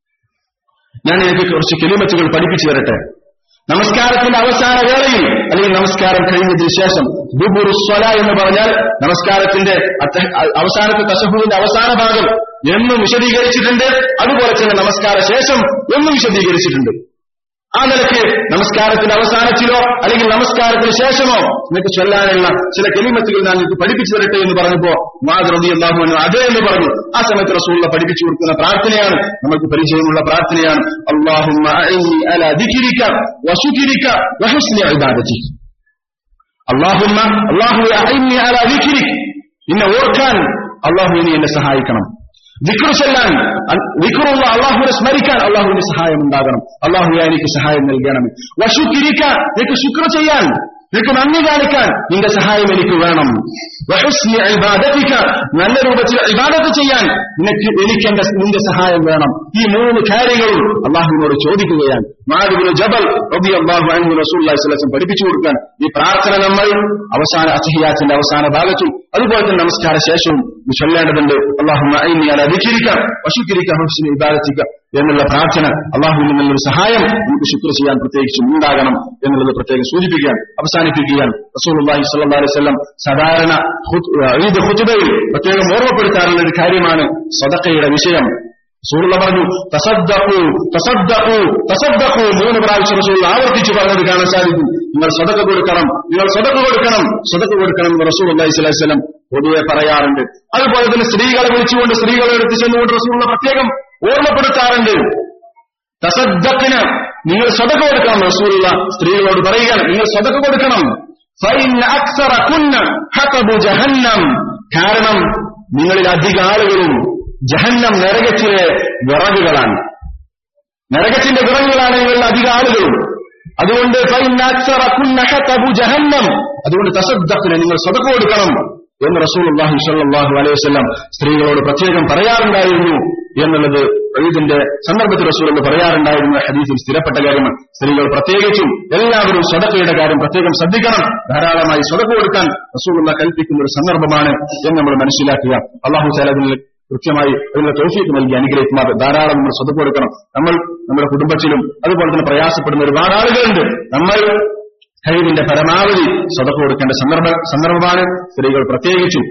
ഞാൻ എനിക്ക് കുറച്ച് കെലിമത്തുകൾ പഠിപ്പിച്ചു തരട്ടെ നമസ്കാരത്തിന്റെ അവസാന വേളയിൽ അല്ലെങ്കിൽ നമസ്കാരം കഴിഞ്ഞതിന് ശേഷം ദുബുറുസ്വല എന്ന് പറഞ്ഞാൽ നമസ്കാരത്തിന്റെ അത്ത- അവസാനത്തെ തശഹുവിന്റെ അവസാന ഭാഗം എന്നും വിശദീകരിച്ചിട്ടുണ്ട് അതുപോലെ തന്നെ നമസ്കാര ശേഷം എന്നും വിശദീകരിച്ചിട്ടുണ്ട് ആ നിലയ്ക്ക് നമസ്കാരത്തിന്റെ അവസാനത്തിലോ അല്ലെങ്കിൽ നമസ്കാരത്തിന് ശേഷമോ നിനക്ക് ചൊല്ലാനുള്ള ചില കെലിമത്തുകൾ ഞാൻ നിങ്ങൾക്ക് പഠിപ്പിച്ചു തരട്ടെ എന്ന് പറഞ്ഞപ്പോ മാതൃതി അള്ളാഹു അതേ എന്ന് പറഞ്ഞു ആ സമയത്ത് റസൂള്ള പഠിപ്പിച്ചു കൊടുക്കുന്ന പ്രാർത്ഥനയാണ് നമുക്ക് പരിചയമുള്ള പ്രാർത്ഥനയാണ് അള്ളാഹുമ്മ അഇന്നി അലാ ദിക്രിക വശുക്രിക വഹുസ്നി ഇബാദതി അള്ളാഹുമ്മ അള്ളാഹു അഇന്നി അലാ ദിക്രിക നിന്നെ ഓർക്കാൻ അള്ളാഹു നീ എന്നെ സഹായിക്കണം വിക്രു ചെല്ലാൻ വിക്രുള്ള അള്ളാഹുവിനെ സ്മരിക്കാൻ അള്ളാഹുവിന്റെ സഹായം ഉണ്ടാകണം അള്ളാഹു എനിക്ക് സഹായം നൽകണം വശുക്കിരിക്കാൻ നിനക്ക് ശുക്ര ചെയ്യാൻ നിനക്ക് നന്ദി കാണിക്കാൻ നിന്റെ സഹായം എനിക്ക് വേണം വഹുസ്നി ഇബാദത്തിക്ക നല്ല രൂപത്തിൽ ഇബാദത്ത് ചെയ്യാൻ നിനക്ക് എനിക്ക് എന്റെ നിന്റെ സഹായം വേണം ഈ മൂന്ന് കാര്യങ്ങളും അള്ളാഹുവിനോട് ചോദിക്കുകയാണ് മാലിബിന് ജബൽ റബി അള്ളാഹു അൻഹു റസൂല്ലി സ്വലം പഠിപ്പിച്ചു കൊടുക്കാൻ ഈ പ്രാർത്ഥന നമ്മൾ അവസാന അസഹിയാത്തിന്റെ അവസാന ഭാഗത്തും അതുപോലെ തന്നെ നമസ്കാര ശേഷവും ഇത് ചൊല്ലേണ്ടതുണ്ട് അള്ളാഹുമ്മ ഐനി അല ദിക്രിക വശുക്രിക ഹുസ്നി ഇബാദത്തിക എന്നുള്ള പ്രാർത്ഥന അള്ളാഹുവിൽ നിന്നുള്ള സഹായം നമുക്ക് ശുക്ർ ചെയ്യാൻ പ്രത്യേകിച്ചും ഉണ്ടാകണം എന്നുള്ളത് പ്രത്യേകം സൂചിപ്പിക്കാൻ അവസാനിപ്പിക്കുകയാണ് റസൂലുള്ളാഹി സ്വല്ലല്ലാഹു അലൈഹി വസല്ലം സാധാരണ ഖുത്- ഈദ് ഖുതുബയിൽ പ്രത്യേകം ഓർമ്മപ്പെടുത്താറുള്ള ഒരു കാര്യമാണ് സദഖയുടെ വിഷയം റസൂലുള്ള പറഞ്ഞു തസദ്ദഖു തസദ്ദഖു തസദ്ദഖു മൂന്ന് പ്രാവശ്യം റസൂൽ ആവർത്തിച്ചു പറഞ്ഞത് കാണാൻ സാധിക്കും നിങ്ങൾ സ്വതക്ക കൊടുക്കണം നിങ്ങൾ സ്വതക്ക കൊടുക്കണം സ്വതക്ക കൊടുക്കണം എന്ന് റസൂൽ അള്ളാഹി സ്വലാഹി സ്വലം പൊതുവെ പറയാറുണ്ട് അതുപോലെ തന്നെ സ്ത്രീകളെ വിളിച്ചുകൊണ്ട് സ്ത്രീകളെ എടുത്ത് ചെന്നുകൊണ്ട് റസൂലുള്ള പ്രത്യേകം ഓർമ്മപ്പെടുത്താറുണ്ട് തസദ്ദഖിന് നിങ്ങൾ സ്വതക്ക കൊടുക്കണം റസൂലുള്ള സ്ത്രീകളോട് പറയുകയാണ് നിങ്ങൾ സ്വതക്ക കൊടുക്കണം ഫൈൻ അക്സറ കുന്ന ഹഖബു ജഹന്നം കാരണം നിങ്ങളിൽ അധിക ആളുകളും ജഹന്നം നരകത്തിലെ വിറകുകളാണ് നരകത്തിന്റെ വിറകുകളാണ് നിങ്ങളിൽ അധിക ആളുകളും അതുകൊണ്ട് ഫൈൻ അക്സറ കുന്ന ഹഖബു ജഹന്നം അതുകൊണ്ട് തസദ്ദഖിന് നിങ്ങൾ സ്വതക്ക കൊടുക്കണം എന്ന് റസൂൽ അള്ളാഹു സല്ലാഹു അലൈഹി വസല്ലം സ്ത്രീകളോട് പ്രത്യേകം പറയാറുണ്ടായിരുന്നു എന്നുള്ളത് ഈദിന്റെ സന്ദർഭത്തിൽ റസൂൽ എന്ന് പറയാറുണ്ടായിരുന്നു ഹദീസിൽ സ്ഥിരപ്പെട്ട കാര്യമാണ് സ്ത്രീകൾ പ്രത്യേകിച്ചും എല്ലാവരും സ്വതക്കയുടെ കാര്യം പ്രത്യേകം ശ്രദ്ധിക്കണം ധാരാളമായി സ്വതക്ക കൊടുക്കാൻ റസൂലുള്ള കൽപ്പിക്കുന്ന ഒരു സന്ദർഭമാണ് എന്ന് നമ്മൾ മനസ്സിലാക്കുക അള്ളാഹു താല അതിൽ കൃത്യമായി അതിനുള്ള തോഫീക്ക് നൽകി അനുഗ്രഹിക്കുമാർ ധാരാളം നമ്മൾ സ്വതക്ക കൊടുക്കണം നമ്മൾ നമ്മുടെ കുടുംബത്തിലും അതുപോലെ തന്നെ പ്രയാസപ്പെടുന്ന ഒരുപാട് ആളുകളുണ്ട് നമ്മൾ കഴിവിന്റെ പരമാവധി സ്വതക്ക കൊടുക്കേണ്ട സന്ദർഭ സന്ദർഭമാണ് സ്ത്രീകൾ പ്രത്യേകിച്ചും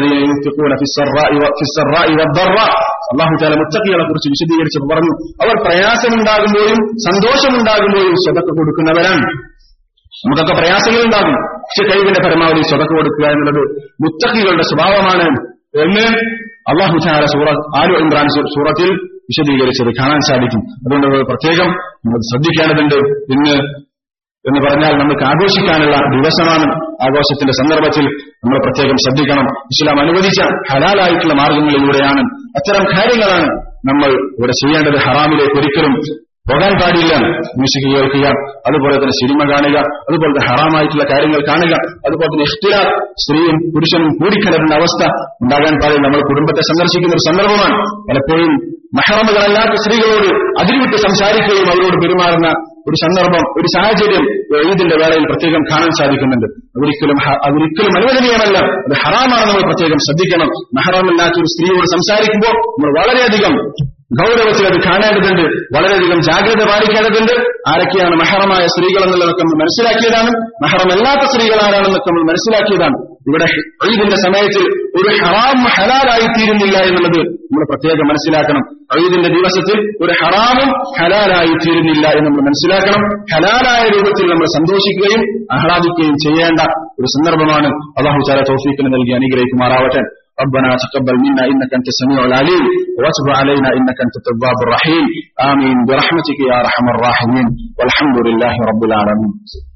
അള്ളാഹു താല മുത്തക്കികളെ കുറിച്ച് വിശദീകരിച്ചപ്പോൾ പറഞ്ഞു അവർ പ്രയാസമുണ്ടാകുമ്പോഴും സന്തോഷമുണ്ടാകുമ്പോഴും സ്വതക്ക കൊടുക്കുന്നവരാണ് നമുക്കൊക്കെ പ്രയാസങ്ങളുണ്ടാകും പക്ഷെ കഴിവിന്റെ പരമാവധി സ്വതക്ക കൊടുക്കുക എന്നുള്ളത് മുത്തക്കികളുടെ സ്വഭാവമാണ് എന്ന് അള്ളാഹു താല സൂറ ആലു ഇമ്രാൻ സൂറത്തിൽ വിശദീകരിച്ചത് കാണാൻ സാധിക്കും അതുകൊണ്ട് നമ്മൾ പ്രത്യേകം നമ്മൾ ശ്രദ്ധിക്കേണ്ടതുണ്ട് ഇന്ന് എന്ന് പറഞ്ഞാൽ നമുക്ക് ആഘോഷിക്കാനുള്ള ദിവസമാണ് ആഘോഷത്തിന്റെ സന്ദർഭത്തിൽ നമ്മൾ പ്രത്യേകം ശ്രദ്ധിക്കണം ഇസ്ലാം അനുവദിച്ച ഹലാലായിട്ടുള്ള മാർഗങ്ങളിലൂടെയാണ് അത്തരം കാര്യങ്ങളാണ് നമ്മൾ ഇവിടെ ചെയ്യേണ്ടത് ഹറാമിലേക്ക് ഒരിക്കലും പോകാൻ പാടില്ല മ്യൂസിക് കേൾക്കുക അതുപോലെ തന്നെ സിനിമ കാണുക അതുപോലെ തന്നെ ഹറാമായിട്ടുള്ള കാര്യങ്ങൾ കാണുക അതുപോലെ തന്നെ ഇഷ്ടില സ്ത്രീയും പുരുഷനും കൂടിക്കലരുന്ന അവസ്ഥ ഉണ്ടാകാൻ പാടില്ല നമ്മൾ കുടുംബത്തെ സന്ദർശിക്കുന്ന ഒരു സന്ദർഭമാണ് പലപ്പോഴും മഹറമുകളല്ലാത്ത സ്ത്രീകളോട് അതിരുവിട്ട് സംസാരിക്കുകയും അവരോട് പെരുമാറുന്ന ഒരു സന്ദർഭം ഒരു സാഹചര്യം ഈദിന്റെ വേളയിൽ പ്രത്യേകം കാണാൻ സാധിക്കുന്നുണ്ട് അതൊരിക്കലും ഹ- അതൊരിക്കലും അനുവദനീയമല്ല അത് ഹറാമാണ് നമ്മൾ പ്രത്യേകം ശ്രദ്ധിക്കണം മഹറമില്ലാത്ത ഒരു സ്ത്രീയോട് സംസാരിക്കുമ്പോൾ നമ്മൾ വളരെയധികം ഗൗരവത്തിൽ അത് കാണേണ്ടതുണ്ട് വളരെയധികം ജാഗ്രത പാലിക്കേണ്ടതുണ്ട് ആരൊക്കെയാണ് മഹറമായ സ്ത്രീകൾ എന്നുള്ളതൊക്കെ നമ്മൾ മനസ്സിലാക്കിയതാണ് മഹറമല്ലാത്ത സ്ത്രീകൾ ആരാണെന്നൊക്കെ നമ്മൾ മനസ്സിലാക്കിയതാണ് ഇവിടെ ഈദിന്റെ സമയത്തിൽ ഒരു ഹറാം ഹലാലായി തീരുന്നില്ല എന്നുള്ളത് നമ്മൾ പ്രത്യേകം മനസ്സിലാക്കണം ഈദിന്റെ ദിവസത്തിൽ ഒരു ഹറാമും ഹലാലായി തീരുന്നില്ല എന്ന് നമ്മൾ മനസ്സിലാക്കണം ഹലാലായ രൂപത്തിൽ നമ്മൾ സന്തോഷിക്കുകയും ആഹ്ലാദിക്കുകയും ചെയ്യേണ്ട ഒരു സന്ദർഭമാണ് അള്ളാഹു ചാല തോഫീക്കിന് നൽകി അനുഗ്രഹിക്കുമാറാവട്ടെ ربنا تقبل منا انك انت السميع العليم وتب علينا انك انت التواب الرحيم امين برحمتك يا ارحم الراحمين والحمد لله رب العالمين